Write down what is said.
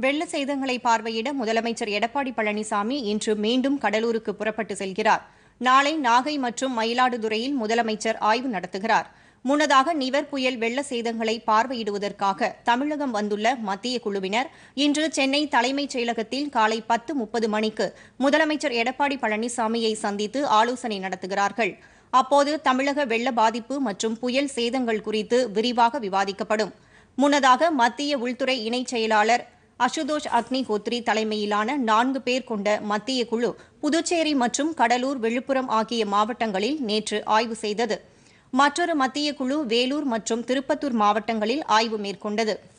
வெள்ள சேதங்களை பார்வையிட முதலமைச்சர் எடப்பாடி பழனிசாமி இன்று மீண்டும் கடலூருக்கு புறப்பட்டு செல்கிறார் நாளை நாகை மற்றும் மயிலாடுதுறையில் முதலமைச்சர் ஆய்வு நடத்துகிறார் முன்னதாக நிவர் புயல் வெள்ள சேதங்களை பார்வையிடுவதற்காக தமிழகம் வந்துள்ள மத்திய குழுவினர் இன்று சென்னை தலைமைச் செயலகத்தில் காலை பத்து முப்பது மணிக்கு முதலமைச்சர் எடப்பாடி பழனிசாமியை சந்தித்து ஆலோசனை நடத்துகிறார்கள் அப்போது தமிழக வெள்ள பாதிப்பு மற்றும் புயல் சேதங்கள் குறித்து விரிவாக விவாதிக்கப்படும் முன்னதாக மத்திய உள்துறை இணைச் செயலாளர் அசுதோஷ் அக்னிஹோத்ரி தலைமையிலான நான்கு பேர் கொண்ட மத்திய குழு புதுச்சேரி மற்றும் கடலூர் விழுப்புரம் ஆகிய மாவட்டங்களில் நேற்று ஆய்வு செய்தது மற்றொரு மத்திய குழு வேலூர் மற்றும் திருப்பத்தூர் மாவட்டங்களில் ஆய்வு மேற்கொண்டது